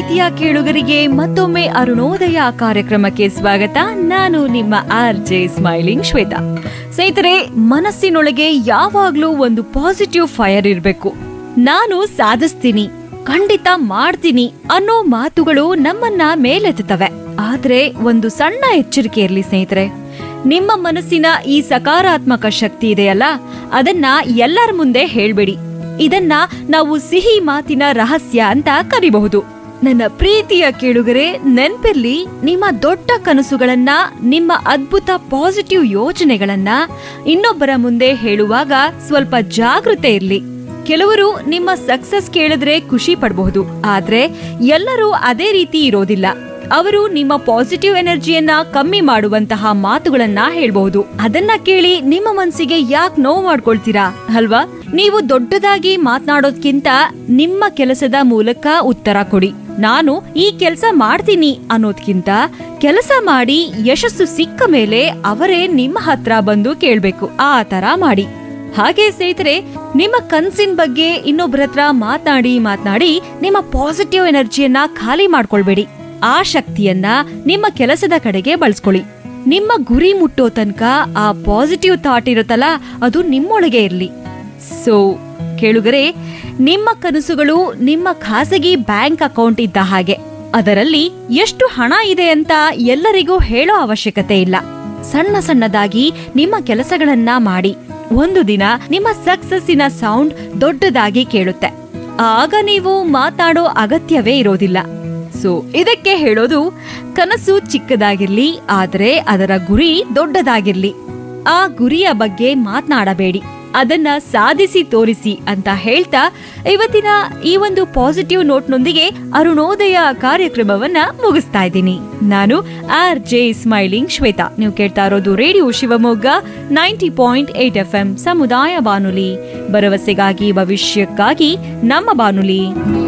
ಪ್ರೀತಿಯ ಕೇಳುಗರಿಗೆ ಮತ್ತೊಮ್ಮೆ ಅರುಣೋದಯ ಕಾರ್ಯಕ್ರಮಕ್ಕೆ ಸ್ವಾಗತ ನಾನು ನಿಮ್ಮ ಆರ್ ಜೆ ಸ್ಮೈಲಿಂಗ್ ಶ್ವೇತಾ ಸ್ನೇಹಿತರೆ ಮನಸ್ಸಿನೊಳಗೆ ಯಾವಾಗ್ಲೂ ಒಂದು ಪಾಸಿಟಿವ್ ಫೈರ್ ಇರಬೇಕು ನಾನು ಸಾಧಿಸ್ತೀನಿ ಖಂಡಿತ ಮಾಡ್ತೀನಿ ಅನ್ನೋ ಮಾತುಗಳು ನಮ್ಮನ್ನ ಮೇಲೆತ್ತುತ್ತವೆ ಆದ್ರೆ ಒಂದು ಸಣ್ಣ ಎಚ್ಚರಿಕೆ ಇರ್ಲಿ ಸ್ನೇಹಿತರೆ ನಿಮ್ಮ ಮನಸ್ಸಿನ ಈ ಸಕಾರಾತ್ಮಕ ಶಕ್ತಿ ಇದೆಯಲ್ಲ ಅದನ್ನ ಎಲ್ಲರ ಮುಂದೆ ಹೇಳ್ಬೇಡಿ ಇದನ್ನ ನಾವು ಸಿಹಿ ಮಾತಿನ ರಹಸ್ಯ ಅಂತ ಕರಿಬಹುದು ನನ್ನ ಪ್ರೀತಿಯ ಕೇಳುಗರೆ ನೆನ್ಪಿರ್ಲಿ ನಿಮ್ಮ ದೊಡ್ಡ ಕನಸುಗಳನ್ನ ನಿಮ್ಮ ಅದ್ಭುತ ಪಾಸಿಟಿವ್ ಯೋಚನೆಗಳನ್ನ ಇನ್ನೊಬ್ಬರ ಮುಂದೆ ಹೇಳುವಾಗ ಸ್ವಲ್ಪ ಜಾಗೃತೆ ಇರ್ಲಿ ಕೆಲವರು ನಿಮ್ಮ ಸಕ್ಸಸ್ ಕೇಳಿದ್ರೆ ಖುಷಿ ಪಡಬಹುದು ಆದ್ರೆ ಎಲ್ಲರೂ ಅದೇ ರೀತಿ ಇರೋದಿಲ್ಲ ಅವರು ನಿಮ್ಮ ಪಾಸಿಟಿವ್ ಎನರ್ಜಿಯನ್ನ ಕಮ್ಮಿ ಮಾಡುವಂತಹ ಮಾತುಗಳನ್ನ ಹೇಳ್ಬಹುದು ಅದನ್ನ ಕೇಳಿ ನಿಮ್ಮ ಮನ್ಸಿಗೆ ಯಾಕೆ ನೋವು ಮಾಡ್ಕೊಳ್ತೀರಾ ಅಲ್ವಾ ನೀವು ದೊಡ್ಡದಾಗಿ ಮಾತನಾಡೋದ್ಕಿಂತ ನಿಮ್ಮ ಕೆಲಸದ ಮೂಲಕ ಉತ್ತರ ಕೊಡಿ ನಾನು ಈ ಕೆಲಸ ಮಾಡ್ತೀನಿ ಅನ್ನೋದ್ಕಿಂತ ಕೆಲಸ ಮಾಡಿ ಯಶಸ್ಸು ಸಿಕ್ಕ ಮೇಲೆ ಅವರೇ ನಿಮ್ಮ ಹತ್ರ ಬಂದು ಕೇಳ್ಬೇಕು ಆ ತರ ಮಾಡಿ ಹಾಗೆ ಸ್ನೇಹಿತರೆ ನಿಮ್ಮ ಕನ್ಸಿನ ಬಗ್ಗೆ ಇನ್ನೊಬ್ಬರ ಹತ್ರ ಮಾತನಾಡಿ ಮಾತನಾಡಿ ನಿಮ್ಮ ಪಾಸಿಟಿವ್ ಎನರ್ಜಿಯನ್ನ ಖಾಲಿ ಮಾಡ್ಕೊಳ್ಬೇಡಿ ಆ ಶಕ್ತಿಯನ್ನ ನಿಮ್ಮ ಕೆಲಸದ ಕಡೆಗೆ ಬಳಸ್ಕೊಳ್ಳಿ ನಿಮ್ಮ ಗುರಿ ಮುಟ್ಟೋ ತನಕ ಆ ಪಾಸಿಟಿವ್ ಥಾಟ್ ಇರುತ್ತಲ್ಲ ಅದು ನಿಮ್ಮೊಳಗೆ ಇರ್ಲಿ ಸೊ ಕೇಳುಗರೆ ನಿಮ್ಮ ಕನಸುಗಳು ನಿಮ್ಮ ಖಾಸಗಿ ಬ್ಯಾಂಕ್ ಅಕೌಂಟ್ ಇದ್ದ ಹಾಗೆ ಅದರಲ್ಲಿ ಎಷ್ಟು ಹಣ ಇದೆ ಅಂತ ಎಲ್ಲರಿಗೂ ಹೇಳೋ ಅವಶ್ಯಕತೆ ಇಲ್ಲ ಸಣ್ಣ ಸಣ್ಣದಾಗಿ ನಿಮ್ಮ ಕೆಲಸಗಳನ್ನ ಮಾಡಿ ಒಂದು ದಿನ ನಿಮ್ಮ ಸಕ್ಸಸ್ಸಿನ ಸೌಂಡ್ ದೊಡ್ಡದಾಗಿ ಕೇಳುತ್ತೆ ಆಗ ನೀವು ಮಾತಾಡೋ ಅಗತ್ಯವೇ ಇರೋದಿಲ್ಲ ಸೊ ಇದಕ್ಕೆ ಹೇಳೋದು ಕನಸು ಚಿಕ್ಕದಾಗಿರ್ಲಿ ಆದ್ರೆ ಅದರ ಗುರಿ ದೊಡ್ಡದಾಗಿರ್ಲಿ ಆ ಗುರಿಯ ಬಗ್ಗೆ ಮಾತನಾಡಬೇಡಿ ಅದನ್ನ ಸಾಧಿಸಿ ತೋರಿಸಿ ಅಂತ ಹೇಳ್ತಾ ಇವತ್ತಿನ ಈ ಒಂದು ಪಾಸಿಟಿವ್ ನೋಟ್ನೊಂದಿಗೆ ಅರುಣೋದಯ ಕಾರ್ಯಕ್ರಮವನ್ನ ಮುಗಿಸ್ತಾ ಇದ್ದೀನಿ ನಾನು ಆರ್ ಜೆ ಸ್ಮೈಲಿಂಗ್ ಶ್ವೇತಾ ನೀವು ಕೇಳ್ತಾ ಇರೋದು radio Shivamogga ninety point eight F M ಸಮುದಾಯ ಬಾನುಲಿ ಭರವಸೆಗಾಗಿ ಭವಿಷ್ಯಕ್ಕಾಗಿ ನಮ್ಮ ಬಾನುಲಿ